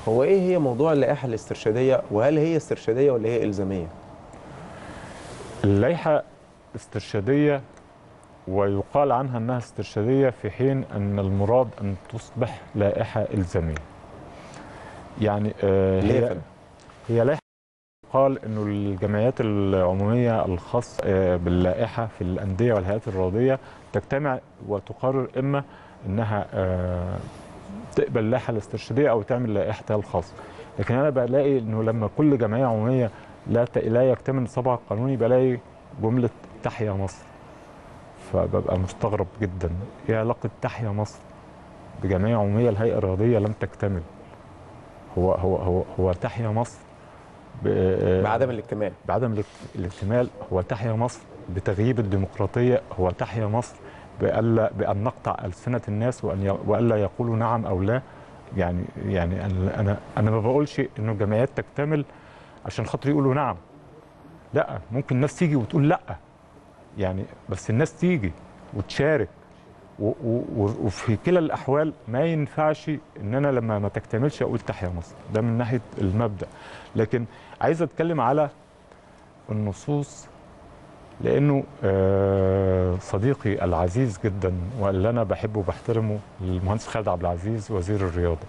هو ايه هي موضوع اللائحه الاسترشاديه وهل هي استرشاديه ولا هي الزاميه اللائحة استرشادية ويقال عنها أنها استرشادية في حين أن المراد أن تصبح لائحة إلزامية يعني آه، ليه يا هي فندم؟ هي لائحة قال أنه الجمعيات العمومية الخاصة آه، باللائحة في الأندية والهيئات الرياضية تجتمع وتقرر إما أنها آه، تقبل اللائحة الاسترشادية أو تعمل لائحتها الخاصة لكن أنا بلاقي أنه لما كل جمعية عمومية لا ت- لا يكتمل نصابها القانوني بلاقي جملة تحيا مصر فببقى مستغرب جدا ايه علاقة تحيا مصر بجمعية عمومية الهيئة الرياضية لم تكتمل هو هو هو هو تحيا مصر ب- بعدم الاكتمال بعدم الاك- الاكتمال هو تحيا مصر بتغييب الديمقراطية هو تحيا مصر بألا بأن نقطع ألسنة الناس وأن ي- وألا يقولوا نعم أو لا يعني يعني أنا أنا أنا ما بقولش إنه الجمعيات تكتمل عشان خاطر يقولوا نعم لا ممكن الناس تيجي وتقول لا يعني بس الناس تيجي وتشارك و- و- و- وفي كلا الاحوال ما ينفعش ان انا لما ما تكتملش اقول تحيا مصر ده من ناحيه المبدا لكن عايز اتكلم على النصوص لانه آه، صديقي العزيز جدا واللي انا بحبه وبحترمه المهندس خالد عبد العزيز وزير الرياضه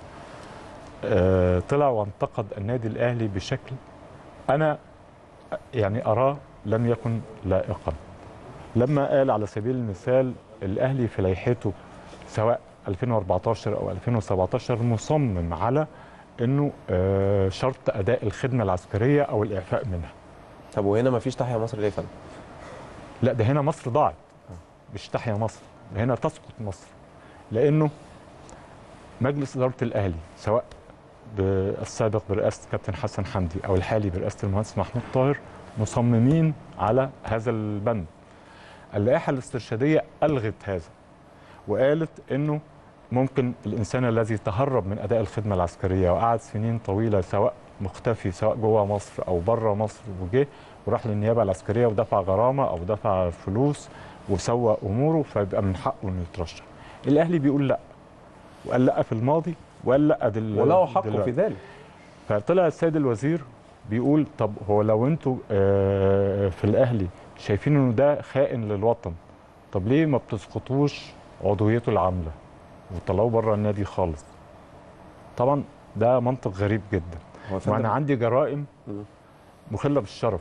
آه، طلع وانتقد النادي الاهلي بشكل انا يعني اراه لم يكن لائقا لما قال على سبيل المثال الاهلي في لائحته سواء 2014 او 2017 مصمم على انه آه، شرط اداء الخدمه العسكريه او الاعفاء منها طب وهنا ما فيش تحيا مصر ليه يا فندم لا ده هنا مصر ضاعت مش تحيا مصر ده هنا تسقط مصر لانه مجلس اداره الاهلي سواء بالسابق برئاسه كابتن حسن حمدي او الحالي برئاسه المهندس محمود طاهر مصممين على هذا البند اللائحه الاسترشاديه الغت هذا وقالت انه ممكن الانسان الذي تهرب من اداء الخدمه العسكريه وقعد سنين طويله سواء مختفي سواء جوه مصر او بره مصر وجه وراح للنيابه العسكريه ودفع غرامه او دفع فلوس وسوى اموره فيبقى من حقه انه يترشح. الاهلي بيقول لا وقال لا في الماضي وقال لا دل وله حق دلوقتي. في ذلك فطلع السيد الوزير بيقول طب هو لو انتوا آه، في الاهلي شايفين انه ده خائن للوطن طب ليه ما بتسقطوش عضويته العامله وطلعوه بره النادي خالص طبعا ده منطق غريب جدا هو يا فندم وانا عندي جرائم مم. مخله بالشرف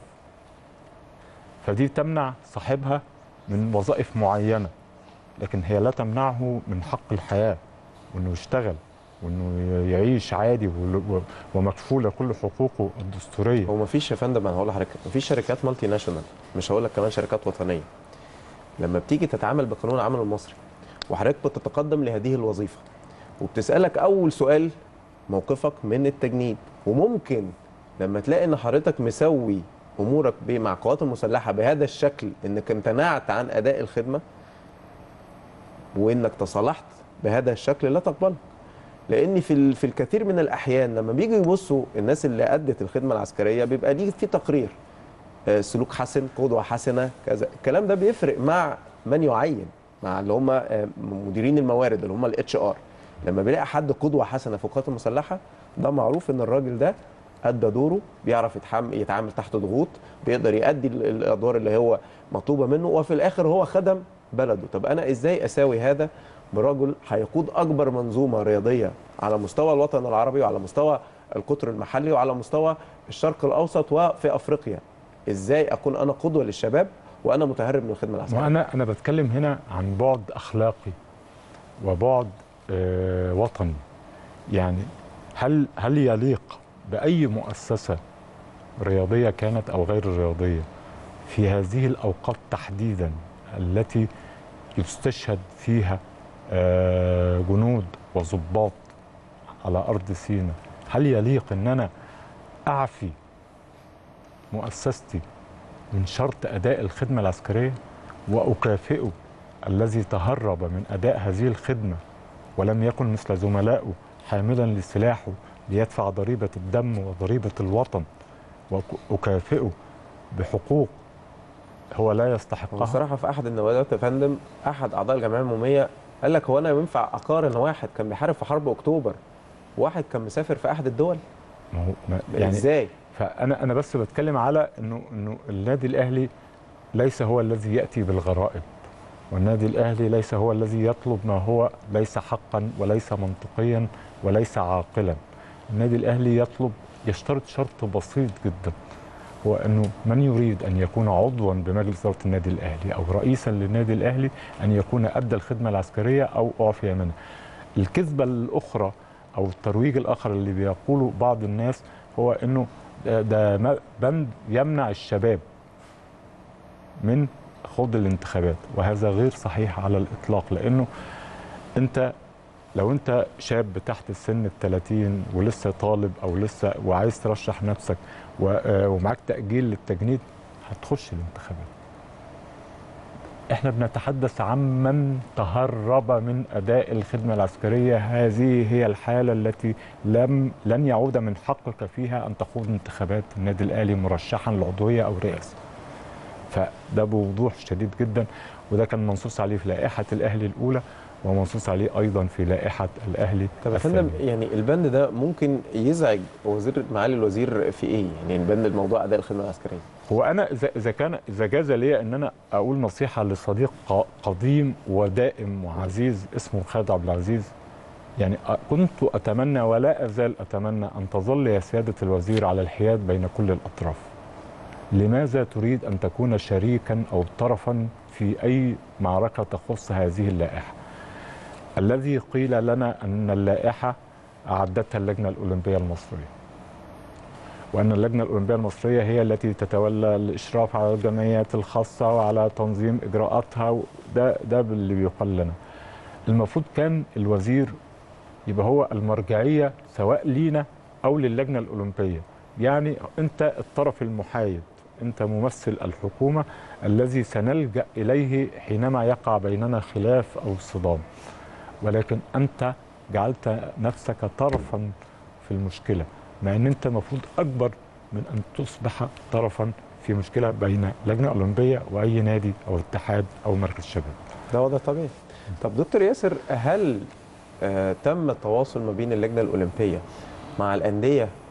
فدي تمنع صاحبها من وظائف معينه لكن هي لا تمنعه من حق الحياه وانه يشتغل وانه يعيش عادي ول- و- ومكفوله كل حقوقه الدستوريه هو ما فيش يا فندم انا هقول لحضرتك ما فيش شركات مالتي ناشونال مش هقول لك كمان شركات وطنيه لما بتيجي تتعامل بقانون العمل المصري وحضرتك بتتقدم لهذه الوظيفه وبتسالك اول سؤال موقفك من التجنيد وممكن لما تلاقي ان حضرتك مسوي امورك ب- مع القوات المسلحه بهذا الشكل انك امتنعت عن اداء الخدمه وانك تصالحت بهذا الشكل لا تقبله لان في ال- في الكثير من الاحيان لما بيجوا يبصوا الناس اللي ادت الخدمه العسكريه بيبقى ليه في تقرير آه، سلوك حسن قدوه حسنه كذا الكلام ده بيفرق مع من يعين مع اللي هم آه، مديرين الموارد اللي هم الاتش ار لما بيلاقي حد قدوه حسنه في القوات المسلحه ده معروف ان الراجل ده ادى دوره بيعرف يتحمل يتعامل تحت ضغوط بيقدر يؤدي ال- الادوار اللي هو مطلوبه منه وفي الاخر هو خدم بلده طب انا ازاي اساوي هذا برجل هيقود اكبر منظومه رياضيه على مستوى الوطن العربي وعلى مستوى القطر المحلي وعلى مستوى الشرق الاوسط وفي افريقيا ازاي اكون انا قدوه للشباب وانا متهرب من الخدمه العسكريه وانا انا بتكلم هنا عن بعد اخلاقي وبعد آه، وطني يعني هل هل يليق باي مؤسسه رياضيه كانت او غير رياضيه في هذه الاوقات تحديدا التي يستشهد فيها آه، جنود وضباط على ارض سيناء هل يليق ان انا اعفي مؤسستي من شرط اداء الخدمه العسكريه واكافئه الذي تهرب من اداء هذه الخدمه ولم يكن مثل زملائه حاملا لسلاحه ليدفع ضريبه الدم وضريبه الوطن واكافئه بحقوق هو لا هو يستحقها الصراحه في احد الندوات يا فندم احد اعضاء الجمعيه العموميه قال لك هو انا ينفع اقارن واحد كان بيحارب في حرب اكتوبر واحد كان مسافر في احد الدول ما هو ما يعني يعني ازاي فانا انا بس بتكلم على انه انه النادي الاهلي ليس هو الذي ياتي بالغرائب والنادي الاهلي ليس هو الذي يطلب ما هو ليس حقا وليس منطقيا وليس عاقلا النادي الاهلي يطلب يشترط شرط بسيط جدا هو انه من يريد ان يكون عضوا بمجلس اداره النادي الاهلي او رئيسا للنادي الاهلي ان يكون ادى الخدمه العسكريه او اعفي منها الكذبه الاخرى او الترويج الاخر اللي بيقوله بعض الناس هو انه ده, ده م- بند يمنع الشباب من خوض الانتخابات وهذا غير صحيح على الاطلاق لانه انت لو انت شاب تحت السن ال 30 ولسه طالب او لسه وعايز ترشح نفسك و- آه، ومعاك تاجيل للتجنيد هتخش الانتخابات احنا بنتحدث عن من تهرب من اداء الخدمه العسكريه هذه هي الحاله التي لم لن يعود من حقك فيها ان تخوض انتخابات النادي الاهلي مرشحا للعضويه او رئاسه فده بوضوح شديد جدا وده كان منصوص عليه في لائحه الاهلي الاولى ومنصوص عليه ايضا في لائحه الاهلي طب يا فندم الثانية. يعني البند ده ممكن يزعج وزير معالي الوزير في ايه يعني البند الموضوع اداء الخدمه العسكريه هو انا اذا اذا كان اذا جاز لي ان انا اقول نصيحه لصديق ق- قديم ودائم وعزيز اسمه خالد عبد العزيز يعني أ- كنت اتمنى ولا ازال اتمنى ان تظل يا سياده الوزير على الحياد بين كل الاطراف. لماذا تريد ان تكون شريكا او طرفا في اي معركه تخص هذه اللائحه؟ الذي قيل لنا ان اللائحه اعدتها اللجنه الاولمبيه المصريه. وان اللجنه الاولمبيه المصريه هي التي تتولى الاشراف على الجمعيات الخاصه وعلى تنظيم اجراءاتها ده ده اللي بيقال لنا المفروض كان الوزير يبقى هو المرجعيه سواء لينا او للجنه الاولمبيه يعني انت الطرف المحايد انت ممثل الحكومه الذي سنلجا اليه حينما يقع بيننا خلاف او صدام ولكن انت جعلت نفسك طرفا في المشكله مع ان انت المفروض اكبر من ان تصبح طرفا في مشكله بين لجنه اولمبيه واي نادي او اتحاد او مركز شباب ده وضع طبيعي طب دكتور ياسر هل آه تم التواصل ما بين اللجنه الاولمبيه مع الانديه